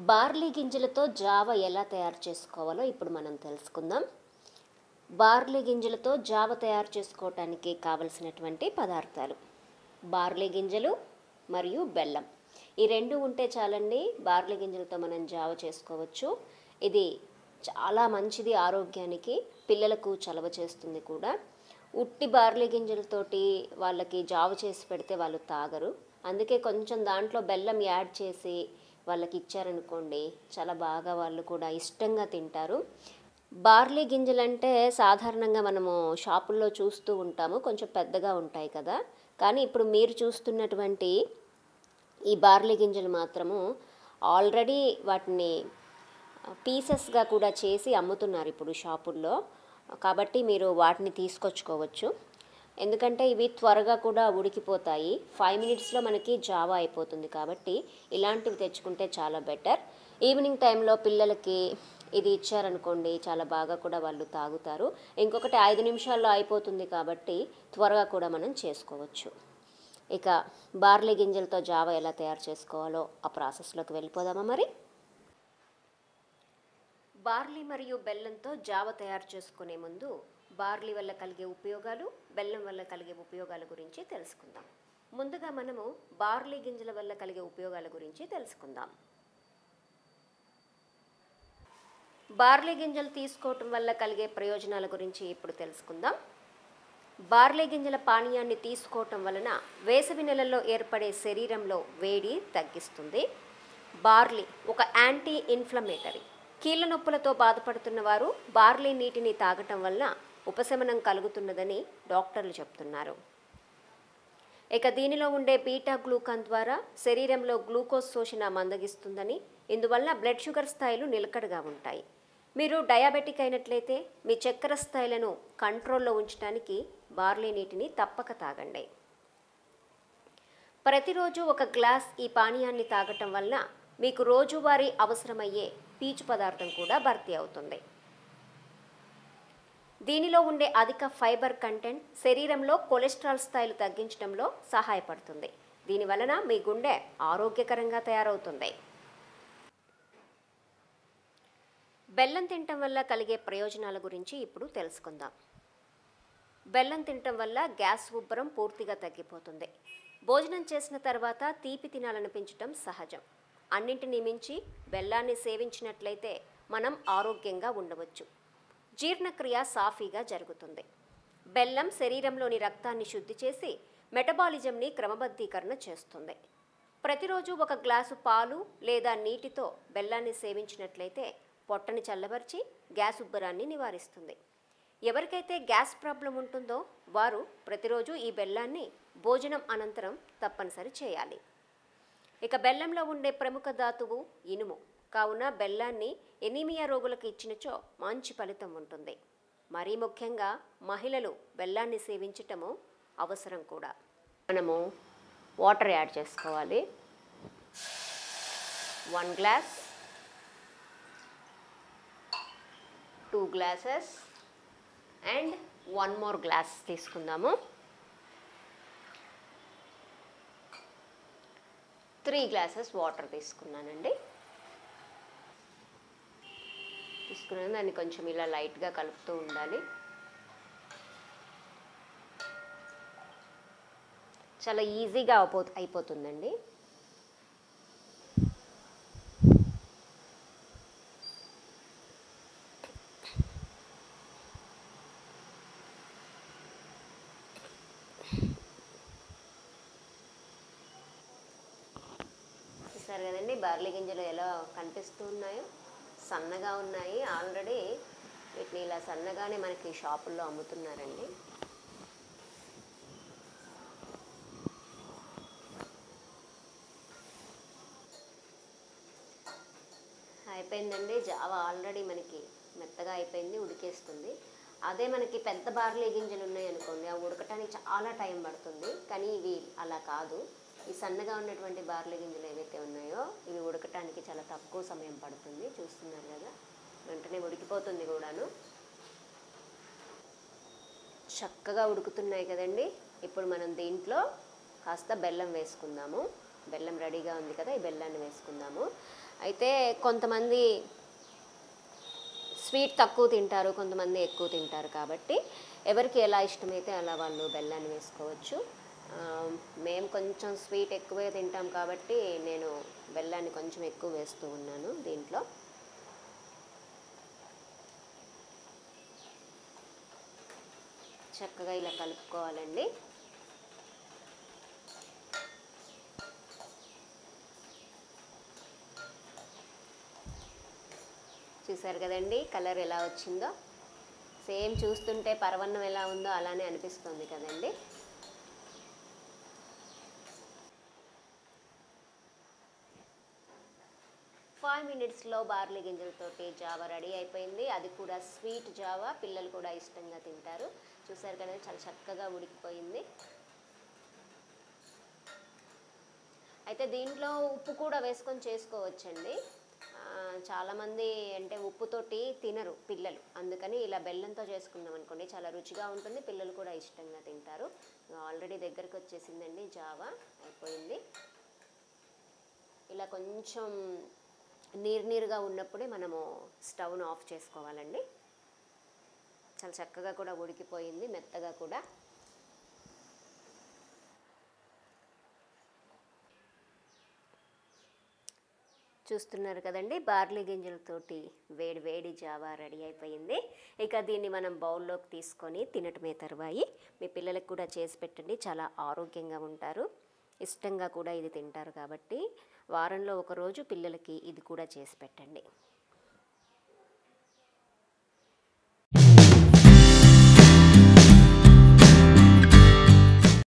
barley గింజలతో జావ ఎలా తయారు చేసుకోవాలో ఇప్పుడు మనం తెలుసుకుందాం బార్లీ గింజలతో జావ తయారు చేసుకోవటానికి కావలసినటువంటి పదార్థాలు బార్లీ గింజలు మరియు బెల్లం ఈ రెండు ఉంటే చాలండి బార్లీ గింజలతో మనం జావ చేసుకోవచ్చు ఇది చాలా మంచిది ఆరోగ్యానికి పిల్లలకు చలవ చేస్తుంది కూడా ఉట్టి బార్లీ గింజలతోటి వాళ్ళకి జావ చేసి పెడితే వాళ్ళు తాగరు అందుకే కొంచెం దాంట్లో బెల్లం యాడ్ చేసి వాళ్ళకి ఇచ్చారనుకోండి చాలా బాగా వాళ్ళు కూడా ఇష్టంగా తింటారు బార్లీ గింజలంటే సాధారణంగా మనము షాపుల్లో చూస్తూ ఉంటాము కొంచెం పెద్దగా ఉంటాయి కదా కానీ ఇప్పుడు మీరు చూస్తున్నటువంటి ఈ బార్లీ గింజలు మాత్రము ఆల్రెడీ వాటిని పీసెస్గా కూడా చేసి అమ్ముతున్నారు ఇప్పుడు షాపుల్లో కాబట్టి మీరు వాటిని తీసుకొచ్చుకోవచ్చు ఎందుకంటే ఇవి త్వరగా కూడా ఉడికిపోతాయి ఫైవ్ మినిట్స్లో మనకి జావా అయిపోతుంది కాబట్టి ఇలాంటివి తెచ్చుకుంటే చాలా బెటర్ ఈవినింగ్ టైంలో పిల్లలకి ఇది ఇచ్చారనుకోండి చాలా బాగా కూడా వాళ్ళు తాగుతారు ఇంకొకటి ఐదు నిమిషాల్లో అయిపోతుంది కాబట్టి త్వరగా కూడా మనం చేసుకోవచ్చు ఇక బార్లీ గింజలతో జావ ఎలా తయారు చేసుకోవాలో ఆ ప్రాసెస్లోకి వెళ్ళిపోదామా మరి బార్లీ మరియు బెల్లంతో జావ తయారు చేసుకునే ముందు బార్లీ వల్ల కలిగే ఉపయోగాలు బెల్లం వల్ల కలిగే ఉపయోగాల గురించి తెలుసుకుందాం ముందుగా మనము బార్లీ గింజల వల్ల కలిగే ఉపయోగాల గురించి తెలుసుకుందాం బార్లీ గింజలు తీసుకోవటం వల్ల కలిగే ప్రయోజనాల గురించి ఇప్పుడు తెలుసుకుందాం బార్లీ గింజల పానీయాన్ని తీసుకోవటం వలన వేసవి నెలల్లో ఏర్పడే శరీరంలో వేడి తగ్గిస్తుంది బార్లీ ఒక యాంటీ ఇన్ఫ్లమేటరీ కీళ్ళ నొప్పులతో బాధపడుతున్న వారు బార్లీ నీటిని తాగటం వల్ల ఉపశమనం కలుగుతున్నదని డాక్టర్లు చెప్తున్నారు ఇక దీనిలో ఉండే బీటా గ్లూకాన్ ద్వారా శరీరంలో గ్లూకోజ్ శోషణ మందగిస్తుందని ఇందువల్ల బ్లడ్ షుగర్ స్థాయిలు నిలకడగా ఉంటాయి మీరు డయాబెటిక్ అయినట్లయితే మీ చక్కెర స్థాయిలను కంట్రోల్లో ఉంచడానికి బార్లీ నీటిని తప్పక తాగండి ప్రతిరోజు ఒక గ్లాస్ ఈ పానీయాన్ని తాగటం వల్ల మీకు రోజువారీ అవసరమయ్యే పీచు పదార్థం కూడా భర్తీ అవుతుంది దీనిలో ఉండే అధిక ఫైబర్ కంటెంట్ శరీరంలో కొలెస్ట్రాల్ స్థాయిలు తగ్గించడంలో సహాయపడుతుంది దీని వలన మీ గుండె ఆరోగ్యకరంగా తయారవుతుంది బెల్లం తినటం వల్ల కలిగే ప్రయోజనాల గురించి ఇప్పుడు తెలుసుకుందాం బెల్లం తినటం వల్ల గ్యాస్ ఉబ్బరం పూర్తిగా తగ్గిపోతుంది భోజనం చేసిన తర్వాత తీపి తినాలనిపించటం సహజం అన్నింటినీ మించి బెల్లాన్ని సేవించినట్లయితే మనం ఆరోగ్యంగా ఉండవచ్చు జీర్ణక్రియ సాఫీగా జరుగుతుంది బెల్లం శరీరంలోని రక్తాన్ని శుద్ధి చేసి మెటబాలిజంని క్రమబద్ధీకరణ చేస్తుంది ప్రతిరోజు ఒక గ్లాసు పాలు లేదా నీటితో బెల్లాన్ని సేవించినట్లయితే పొట్టని చల్లబరిచి గ్యాస్ ఉబ్బరాన్ని నివారిస్తుంది ఎవరికైతే గ్యాస్ ప్రాబ్లం ఉంటుందో వారు ప్రతిరోజు ఈ బెల్లాన్ని భోజనం అనంతరం తప్పనిసరి చేయాలి ఇక బెల్లంలో ఉండే ప్రముఖ ధాతువు ఇనుము కావున బెల్లాన్ని ఎనీమియా రోగులకు ఇచ్చినచో మంచి ఫలితం ఉంటుంది మరీ ముఖ్యంగా మహిళలు బెల్లాన్ని సేవించటము అవసరం కూడా మనము వాటర్ యాడ్ చేసుకోవాలి one glass two glasses and one more glass తీసుకుందాము త్రీ గ్లాసెస్ వాటర్ తీసుకున్నానండి తీసుకున్నాను దాన్ని కొంచెం ఇలా లైట్గా కలుపుతూ ఉండాలి చాలా ఈజీగా అయిపో అయిపోతుందండి చూసారు కదండి బార్లీ గింజలు ఎలా కనిపిస్తూ ఉన్నాయో సన్నగా ఉన్నాయి ఆల్రెడీ వీటిని ఇలా సన్నగానే మనకి షాపుల్లో అమ్ముతున్నారండి అయిపోయిందండి జావా ఆల్రెడీ మనకి మెత్తగా అయిపోయింది ఉడికేస్తుంది అదే మనకి పెద్ద బార్లీ గింజలు ఉన్నాయి అనుకోండి అవి ఉడకటానికి చాలా టైం పడుతుంది కానీ ఇవి అలా కాదు ఈ సన్నగా ఉన్నటువంటి బార్లీ గింజలు ఏవైతే ఉన్నాయో ఇవి ఉడకటానికి చాలా తక్కువ సమయం పడుతుంది చూస్తున్నారు కదా వెంటనే ఉడికిపోతుంది కూడాను చక్కగా ఉడుకుతున్నాయి కదండి ఇప్పుడు మనం దీంట్లో కాస్త బెల్లం వేసుకుందాము బెల్లం రెడీగా ఉంది కదా ఈ బెల్లాన్ని వేసుకుందాము అయితే కొంతమంది స్వీట్ తక్కువ తింటారు కొంతమంది ఎక్కువ తింటారు కాబట్టి ఎవరికి ఎలా ఇష్టమైతే అలా వాళ్ళు బెల్లాన్ని వేసుకోవచ్చు ఆ, మేము కొంచెం స్వీట్ ఎక్కువే తింటాం కాబట్టి నేను బెల్లాన్ని కొంచెం ఎక్కువ వేస్తూ ఉన్నాను దీంట్లో చక్కగా ఇలా కలుపుకోవాలండి చూసారు కదండి కలర్ ఎలా వచ్చిందో సేమ్ చూస్తుంటే పరవన్నం ఎలా ఉందో అలానే అనిపిస్తుంది కదండి ఫైవ్ మినిట్స్లో బార్లీ గింజలతోటి జావా రెడీ అయిపోయింది అది కూడా స్వీట్ జావా పిల్లలు కూడా ఇష్టంగా తింటారు చూసారు కదా చాలా చక్కగా ఉడికిపోయింది అయితే దీంట్లో ఉప్పు కూడా వేసుకొని చేసుకోవచ్చండి ఆ, చాలామంది అంటే ఉప్పుతోటి తినరు పిల్లలు అందుకని ఇలా బెల్లంతో చేసుకున్నాం అనుకోండి చాలా రుచిగా ఉంటుంది పిల్లలు కూడా ఇష్టంగా తింటారు ఆల్రెడీ దగ్గరికి వచ్చేసిందండి జావా అయిపోయింది ఇలా కొంచెం నీరు నీరుగా ఉన్నప్పుడే మనము స్టవ్ను ఆఫ్ చేసుకోవాలండి చాలా చక్కగా కూడా ఉడికిపోయింది మెత్తగా కూడా చూస్తున్నారు కదండి బార్లీ గింజలతోటి వేడి వేడి జావా రెడీ అయిపోయింది ఇక దీన్ని మనం బౌల్లోకి తీసుకొని తినటమే తరువాయి మీ పిల్లలకు కూడా చేసి పెట్టండి చాలా ఆరోగ్యంగా ఉంటారు ఇష్టంగా కూడా ఇది తింటారు కాబట్టి వారంలో ఒక రోజు పిల్లలకి ఇది కూడా చేసి పెట్టండి